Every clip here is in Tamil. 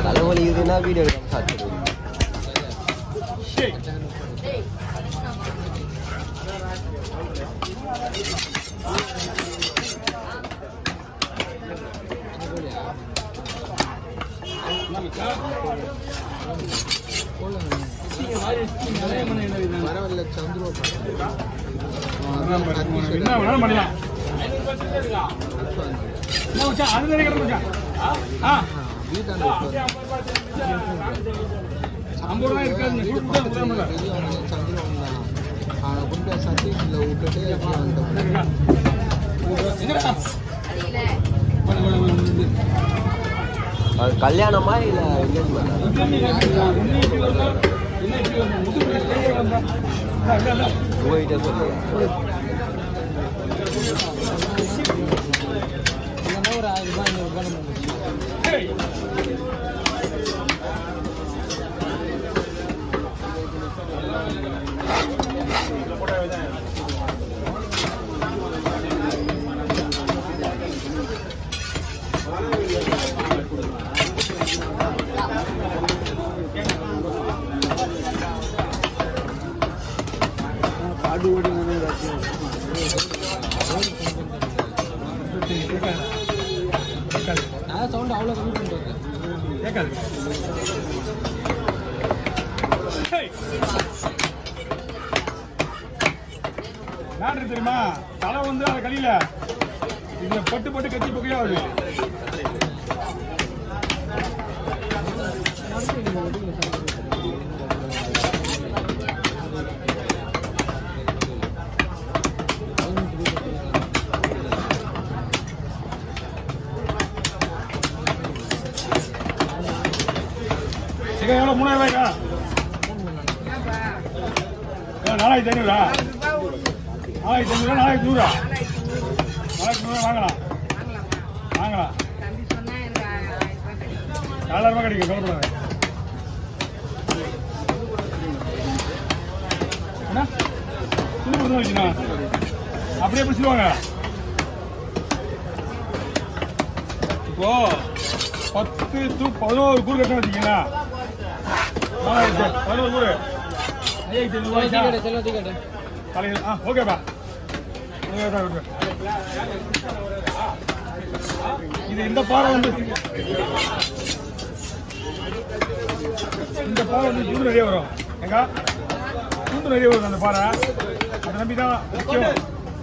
தலைவலி இதுன்னா வீடியோ எடுக்காம சாப்பிடுவோம் பரவாயில்ல சந்துருவா என்ன வேணாலும் பண்ணலாம் என்ன மச்சான், அது தானே கிடக்கு மச்சான். ஆ, ஆ. வீட்டாண்ட ஐம்பது ரூபாய் இருக்காது, நீ கொடுத்து தான் கொடுக்காம சந்துருவம் தான் அவனை கொண்டு போய் சர்டிஃபிகேட்ல விட்டுட்டு அப்படியே வந்துட்டோம் எங்கடா? கொஞ்சம், கொஞ்சம், கொஞ்சம் இது. அது கல்யாணமா இல்ல எங்கேஜ்மெண்டா இன்னும் இப்படி வருமா? இன்னும் இப்படி வருமா? முதுகு வலி ஸ்டேஜ் வருமா? இந்தா, இந்தா, இந்தா. உங்ககிட்ட சொல்லுங்க ஒரு ஆயிரம் ரூபாய் ஐநூறு ரூபாய் நம்ம ஏய். காடு ஓடி கேட்காது. கேட்காது. நான் சவுண்ட் அவ்வளோ கம்மி பண்ணிட்டு கேட்காது. ஏய். நான் இருக்கு தெரியுமா தலை வந்து அந்த கடியில இதுல பட்டு பட்டு கட்டி பொக்கையா வருது சிக்கன் எவ்வளோ மூணாயிரம் ரூபாய்க்கா ஏன் நாலாயிரத்தி ஐநூறா நாலாயிரத்தி ஐநூறா நாலாயிரத்தி நூறா நாலாயிரத்தி நூறு வாங்கலாம் வாங்கலாம் நாலாயிரம் ரூபாய் கிடைக்கும் கவலைப்படாத என்ன துணி கொடுத்து வச்சுனா அப்படியே எப்படி சொல்லுவாங்க இப்போ பத்து டு பதினோரு கூறு கட்டணும் வச்சுக்கீங்களா நாலாயிரத்தி பதினோரு கூறு ஐயாயிரத்தி ஐநூறு ரூபாய்க்கா செல்வத்தி கேட்டேன் தலையில் ஆ ஓகேப்பா ஓகேப்பா, ஓகே. இது இந்த பாறை வந்து இந்த பாறை வந்து துண்டு நிறைய வரும் எங்க துண்டு நிறைய வரும் அந்த பாறை அதை நம்பி தான் முக்கியம்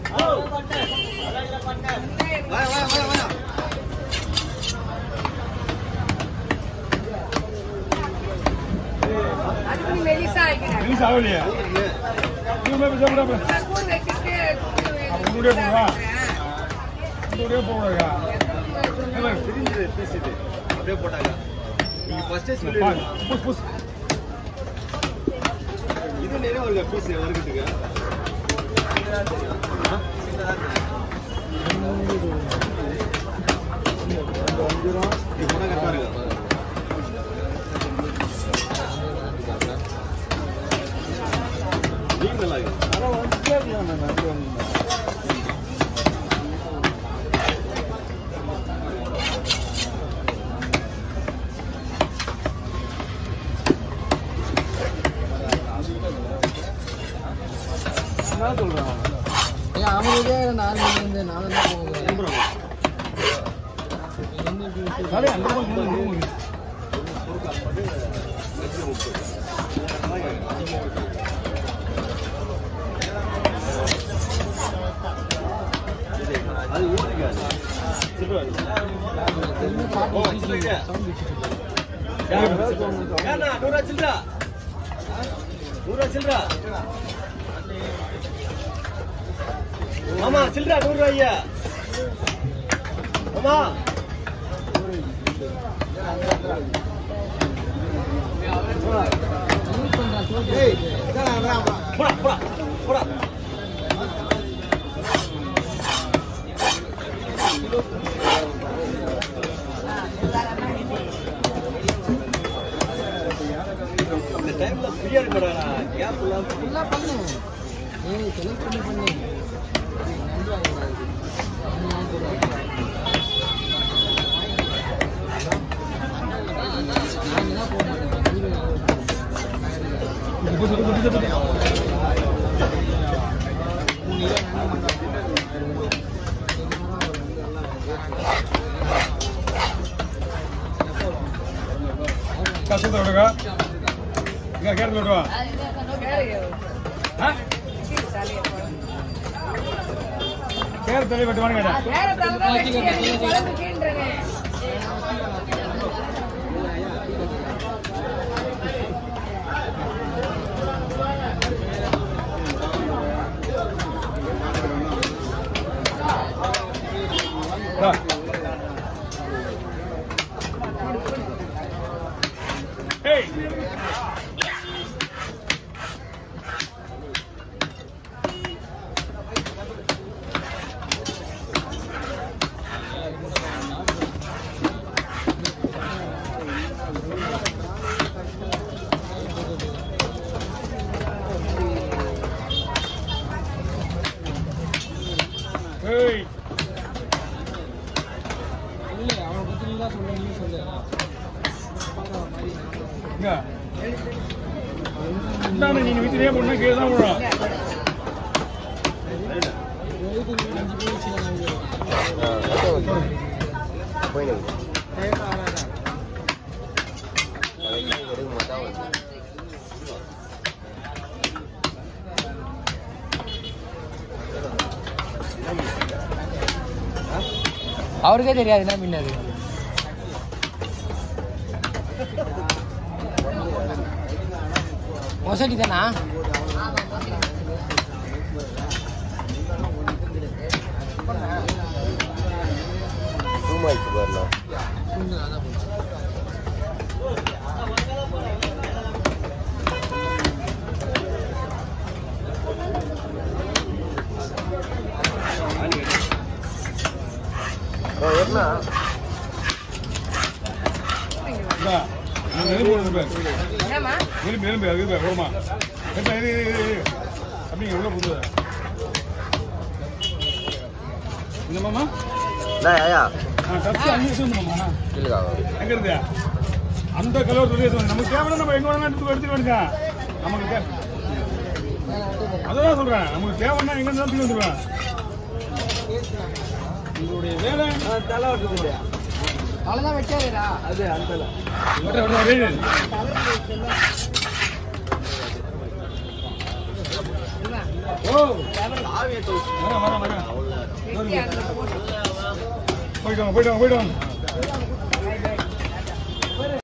ரிலீஸ் ஆகலையே நூறு ரூபாய் பேச கூட அப்ப நூறு போடுவா நூறு போடுவாங்க தெரிஞ்சது பீஸ் இது அப்படியே போட்டாங்க நீங்க ஃபர்ஸ்டே பாரு, புஷ் புஷ் இது நிறைய வருங்க பீஸ் வறுக்கிறதுக்கு இது போனா கரெக்டா இருக்கு மீன் நல்லா இருக்கு என்ன சொல்றான் ஏன் அவனுக்கே நாலு மணி இருந்து நாலு தான் போகுது அதே அந்த பக்கம் நூறு, நூறு. அது ஊட்டிக்காது ஓ, வச்சிருக்க. ஏண்ணா, நூறுவா சில்லறா? நூறுவா சில்லறா? மாமா சில்லறா நூறு ரூபாய்யா மாமா போடா போடா போடா இந்த டைம்ல ஃப்ரீயா இருக்கடா கேப் இல்லாம ஃபுல்லாக பண்ணு ஏய் செலக்ட் பண்ணி பண்ணு நன்றி வாங்கக்கூடாது நீ வாங்கக்கூடாது பத்து பத்து மூணு கிலோ நண்டு மட்டும் கஷ்டத்தை விடுங்க இங்க கேரள விடுவா கேர தலை வெட்டுவான்னு கேட்டேன் வா. ஏய் ஏய் சொல்லு அவனை பத்தி நீ தான் சொல்ல நீ சொல்லு பார்க்குற மாதிரி இங்க இந்தாண்ட நீ வீட்டிலேயே பொண்ணு கீழே தான் விழும் எழுபத்தி அஞ்சு பேர் வச்சுக்கலாம் அவருக்கே தெரியாது என்ன மீன் அது மொசடி தானா இந்தா, நீ எலும்பு போடுறது பாரு. எலும்பு எலும்பு அது இது ஓரமா எடுத்தா, இரு இரு இரு, இரு அப்படிங்க உள்ள புது இந்த மாமா ஆ கத்தி அங்கே எடுத்து மாமா எங்க இருந்து அந்த கலர் சொல்லி எடுத்து நமக்கு தேவையான நம்ம எங்க வேணா எடுத்து எடுத்துட்டு வேண்டியதா நமக்கு தே அதான் சொல்றேன் நமக்கு தேவைன்னா எங்க இருந்தாலும் தூக்கி வந்துருவேன் உங்களுடைய வேலை அவ்வளோதான் வெட்டாதுடா அது அந்த விட்ட விட்ட வெயில் ஓ வரேன் வரேன் வரேன் போயிட்டு வாங்க போயிட்டு வாங்க போயிட்டு வாங்க